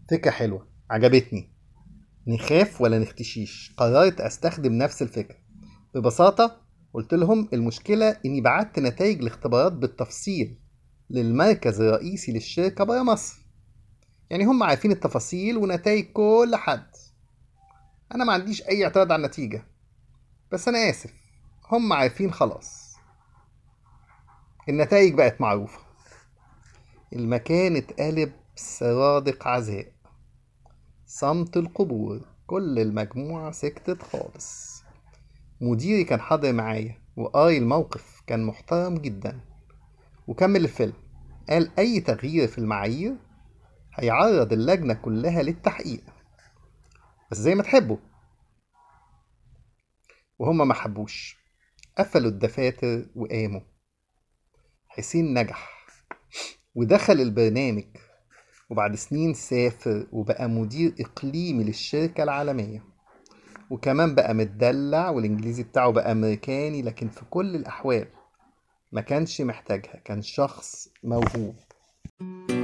فكرة حلوة عجبتني نخاف ولا نختشيش قررت أستخدم نفس الفكرة ببساطة قلت لهم المشكلة إني بعت نتائج الاختبارات بالتفصيل للمركز الرئيسي للشركة برا مصر يعني هم عارفين التفاصيل ونتائج كل حد أنا ما عنديش أي اعتراض على النتيجة بس أنا آسف هم عارفين خلاص النتائج بقت معروفة المكان اتقلب سرادق عزاء صمت القبور كل المجموعة سكتت خالص مديري كان حاضر معايا وقاري الموقف كان محترم جدا وكمل الفيلم قال أي تغيير في المعايير هيعرض اللجنة كلها للتحقيق بس زي ما تحبوا وهما ما حبوش قفلوا الدفاتر وقاموا حسين نجح ودخل البرنامج وبعد سنين سافر وبقى مدير إقليمي للشركة العالمية وكمان بقى متدلع والإنجليزي بتاعه بقى أمريكاني لكن في كل الأحوال ما كانش محتاجها كان شخص موهوب